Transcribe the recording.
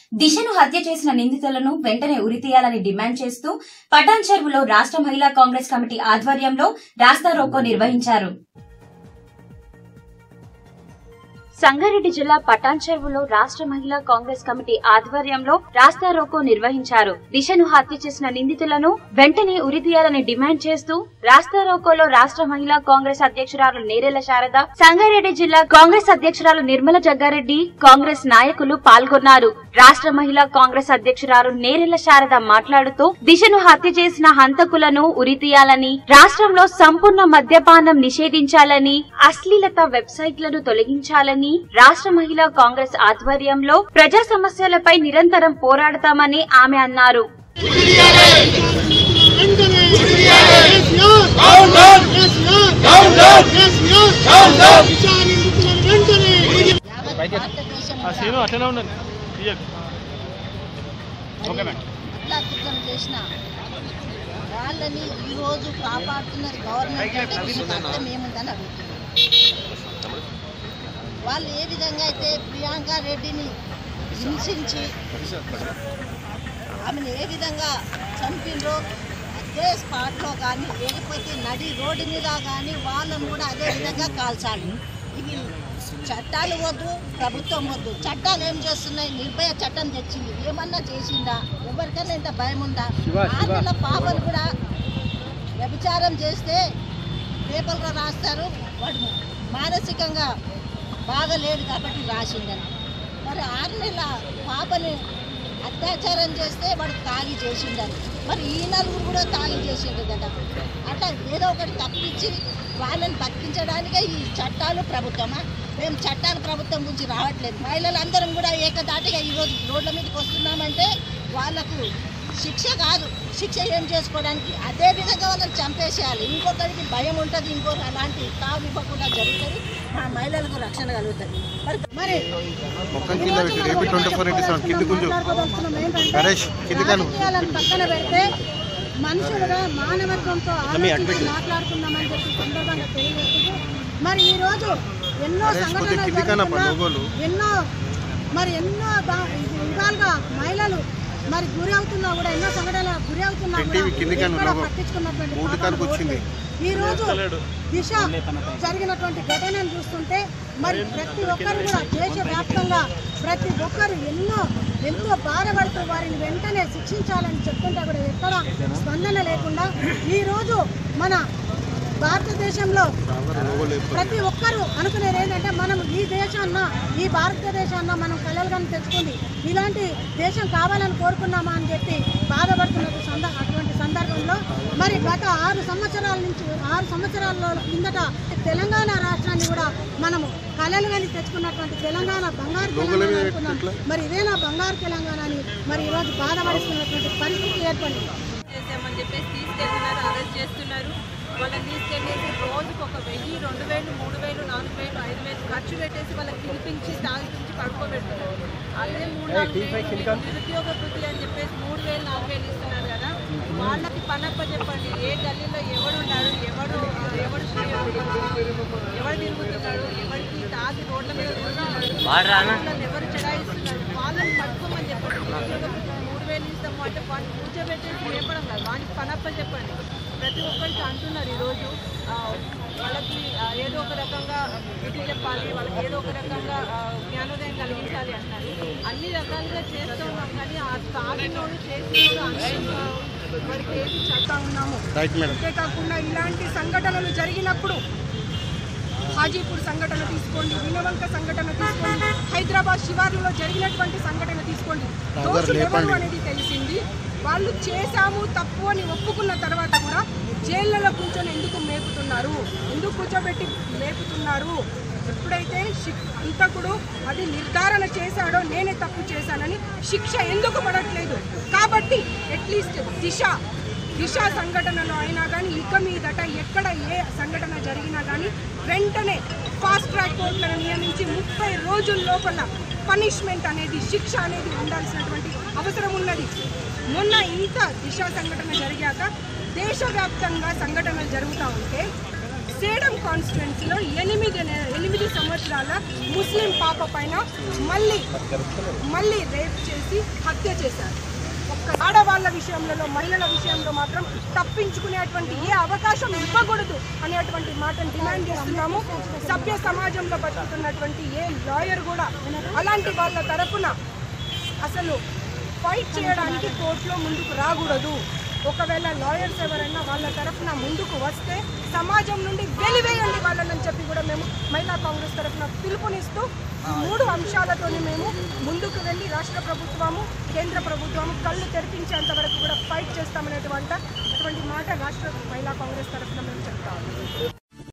దిశను హత్య చేసిన నిందితులను వెంటనే ఉరితీయాలని డిమాండ్ చేస్తూ పటాన్ చెరువులో రాష్ట్ర మహిళా కాంగ్రెస్ కమిటీ ఆధ్వర్యంలో రాస్తా రోకో నిర్వహించారు సంగారెడ్డి జిల్లా పటాన్ చెరువులో రాష్ట్ర మహిళా కాంగ్రెస్ కమిటీ ఆధ్వర్యంలో రాస్తా రోకో నిర్వహించారు దిశను హత్య చేసిన నిందితులను వెంటనే ఉరితీయాలని డిమాండ్ చేస్తూ రాస్తా రోకోలో రాష్ట్ర మహిళా కాంగ్రెస్ అధ్యక్షురాలు నేరెల శారద సంగారెడ్డి జిల్లా కాంగ్రెస్ అధ్యక్షురాలు నిర్మల జగ్గారెడ్డి కాంగ్రెస్ నాయకులు పాల్గొన్నారు రాష్ట్ర మహిళా కాంగ్రెస్ అధ్యక్షురాలు నేరెల శారద మాట్లాడుతూ దిశను హత్య చేసిన హంతకులను ఉరితీయాలని రాష్ట్రంలో సంపూర్ణ మద్యపానం నిషేధించాలని అశ్లీలత వెబ్సైట్లను తొలగించాలని రాష్ట్ర మహిళా కాంగ్రెస్ ఆధ్వర్యంలో ప్రజా సమస్యలపై నిరంతరం పోరాడతామని ఆమె అన్నారు వెంటనే కేసీఆర్ కేసీఆర్ కేసీఆర్ దిశా నిందితులను వెంటనే ఆ సీను అట్లనే ఉండండి తీయకు ఓకే మేడం అత్యాకృతం చేసిన వాళ్ళని ఈ రోజు కాపాడుతున్నది గవర్నమెంట్ అంటే దీనికి అర్థం ఏముందని అడుగుతున్నాం వాళ్ళు ఏ విధంగా అయితే ప్రియాంక రెడ్డిని హింసించి ఆమెను ఏ విధంగా చంపిండ్రో అదే స్పాట్లో కానీ లేకపోతే నడి రోడ్డు మీద కానీ వాళ్ళను కూడా అదే విధంగా కాల్చాలి ఇవి చట్టాలు వద్దు ప్రభుత్వం వద్దు చట్టాలు ఏం చేస్తున్నాయి నిర్భయ చట్టం తెచ్చింది ఏమన్నా చేసిందా ఎవరికైనా ఇంత భయం ఉందా ఆరు నెలల పాపను కూడా వ్యభిచారం చేస్తే పేపర్లో రాస్తారు వాడు మానసికంగా బాగలేడు కాబట్టి రాసిందని మరి ఆరు నెలల పాపని అత్యాచారం చేస్తే వాడు తాగి చేసిండని మరి ఈ నలుగురు కూడా తాగి చేసిండు కదా అట్లా ఏదో ఒకటి తప్పించి వాళ్ళని బతికించడానికే ఈ చట్టాలు ప్రభుత్వమా మేము చట్టాలు ప్రభుత్వం గురించి రావట్లేదు మహిళలందరం కూడా ఏకదాటిగా ఈరోజు రోడ్ల మీదకి వస్తున్నామంటే వాళ్ళకు శిక్ష కాదు శిక్ష ఏం చేసుకోవడానికి అదే విధంగా వాళ్ళని చంపేసేయాలి ఇంకొకరికి భయం ఉంటుంది ఇంకొకరు అలాంటి తావు ఇవ్వకుండా జరుగుతుంది మా మహిళలకు రక్షణ కలుగుతుంది మరి మరి మొక్కం కింద పెట్టి రేపు ట్వంటీ ఫోర్ ఇంటూ సెవెన్ కింది కొంచెం మాట్లాడుకోదలుచుకున్నాం ఏంటంటే నరేష్ కింది కాను రాజకీయాలను పక్కన పెడితే మనుషులుగా మానవత్వంతో ఆలోచించి మాట్లాడుతున్నామని చెప్పి సందర్భంగా తెలియజేస్తూ మరి ఈ రోజు ఎన్నో నరేష్ కొద్దిగా సంఘటనలు కింది కానప్ప జరుగుతున్నా, లోగోలు. ఎన్నో మరి ఎన్నో బా- విధాలుగా మహిళలు మరి గురి అవుతున్నా కూడా ఎన్నో సంఘటనలు గురి అవుతున్నా పెట్టి కూడా కింది కాను ఎక్కడా లోగో. పట్టించుకున్నటువంటి మూడు పాపాలు కానుకు వచ్చింది. పోవట్లేదు. ఈ రోజు దిశ జరిగినటువంటి ఘటనను చూస్తుంటే మరి ప్రతి ఒక్కరు కూడా దేశవ్యాప్తంగా ప్రతి ఒక్కరు ఎన్నో ఎంతో బాధపడుతూ వారిని వెంటనే శిక్షించాలని చెప్తుంటే కూడా ఎక్కడ స్పందన లేకుండా ఈ రోజు మన భారతదేశంలో ప్రతి ఒక్కరూ అనుకునేది ఏంటంటే మనం ఈ దేశాన్న ఈ భారతదేశాన్న మనం కళలు కానీ తెచ్చుకుంది ఇలాంటి దేశం కావాలని కోరుకున్నామా అని చెప్పి బాధపడుతున్న సంద అటువంటి సందర్భంలో మరి గత ఆరు సంవత్సరాల నుంచి ఆరు సంవత్సరాల కిందట తెలంగాణ రాష్ట్రాన్ని కూడా మనము కళలు కానీ తెచ్చుకున్నటువంటి తెలంగాణ బంగారు తెలంగాణ అనుకున్నాం మరి ఇదేనా బంగారు తెలంగాణ అని మరి ఈరోజు బాధపడుతున్నటువంటి పరిస్థితి ఏర్పడింది చేసామని చెప్పేసి తీసుకెళ్తున్నారు అరెస్ట్ చేస్తున్నారు వాళ్ళని తీసుకెళ్ళేసి రోజుకు ఒక వెయ్యి రెండు వేలు మూడు వేలు నాలుగు వేలు ఐదు వేలు ఖర్చు పెట్టేసి వాళ్ళకి పిలిపించి తాగిపించి పడుకోబెడుతున్నారు అదే మూడు నాలుగు వేలు నిరుద్యోగ వృత్తి అని చెప్పేసి మూడు వేలు నాలుగు వేలు ఇస్తున్నారు కదా వాళ్ళకి పనప్ప చెప్పండి ఏ గల్లీలో ఎవడు ఉన్నాడు ఎవడు ఎవడు ఎవడు తిరుగుతున్నాడు ఎవరికి తాగి రోడ్ల మీద తిరుగుతున్నాడు వాళ్ళని ఎవరు చడాయిస్తున్నారు వాళ్ళని పట్టుకోమని చెప్పండి నిరుద్యోగ వృత్తి మూడు వేలు ఇస్తాము అంటే వాడిని కూర్చోబెట్టేసి లేపడం కాదు వానికి పనప్ప చెప్పండి ప్రతి ఒక్కరికి అంటున్నారు ఈరోజు ఆ, వాళ్ళకి ఆ, ఏదో ఒక రకంగా బుద్ధి చెప్పాలి వాళ్ళకి ఏదో ఒక రకంగా ఆ, జ్ఞానోదయం కలిగించాలి అంటున్నారు అన్ని రకాలుగా చేస్తూ ఉన్నాం కానీ ఆ తాగినోడు చేసినోడు అందరూ వారికి ఏది చేస్తా ఉన్నాము రైట్ మేడం అంతేకాకుండా ఇలాంటి సంఘటనలు జరిగినప్పుడు హాజీపూర్ సంఘటన తీసుకోండి వినవంక సంఘటన తీసుకోండి హైదరాబాద్ శివార్లలో జరిగినటువంటి సంఘటన తీసుకోండి దోషులు ఎవరు అనేది తెలిసింది వాళ్ళు చేశాము తప్పు అని ఒప్పుకున్న తర్వాత కూడా జైళ్ళలో కూర్చొని ఎందుకు మేపుతున్నారు ఎందుకు కూర్చోబెట్టి మేపుతున్నారు ఎప్పుడైతే శిక్ అంతకుడు అది నిర్ధారణ చేశాడో నేనే తప్పు చేశానని శిక్ష ఎందుకు పడట్లేదు కాబట్టి అట్లీస్ట్ దిశ దిశ సంఘటనలో అయినా కానీ ఇక మీదట ఎక్కడ ఏ సంఘటన జరిగినా కానీ వెంటనే ఫాస్ట్ ట్రాక్ కోర్టులను నియమించి ముప్పై రోజుల లోపల పనిష్మెంట్ అనేది శిక్ష అనేది ఉండాల్సినటువంటి అవసరం ఉన్నది మొన్న ఇంత దిశ సంఘటన జరిగాక దేశవ్యాప్తంగా సంఘటనలు జరుగుతూ ఉంటే సేడం కాన్స్టిట్యున్సీలో ఎనిమిది నె- ఎనిమిది సంవత్సరాల ముస్లిం పాప పైన మళ్ళీ మళ్ళీ రేప్ చేసి హత్య చేశారు ఒక్క ఆడవాళ్ళ విషయంలో మహిళల విషయంలో మాత్రం తప్పించుకునేటువంటి ఏ అవకాశం ఇవ్వకూడదు అనేటువంటి మాటను డిమాండ్ చేస్తున్నాము సభ్య సమాజంలో బతుకుతున్నటువంటి ఏ లాయర్ కూడా అలాంటి వాళ్ళ తరపున అసలు ఫైట్ చేయడానికి కోర్టులో ముందుకు రాకూడదు ఒకవేళ లాయర్స్ ఎవరైనా వాళ్ళ తరఫున ముందుకు వస్తే సమాజం నుండి వెలివేయండి వాళ్ళని చెప్పి కూడా మేము మహిళా కాంగ్రెస్ తరఫున పిలుపునిస్తూ ఈ మూడు అంశాలతోనే మేము ముందుకు వెళ్ళి రాష్ట్ర ప్రభుత్వము కేంద్ర ప్రభుత్వము కళ్ళు తెరిపించేంత వరకు కూడా ఫైట్ చేస్తామనేటువంటి అటువంటి మాట రాష్ట్ర మహిళా కాంగ్రెస్ తరఫున మేము చెప్తాము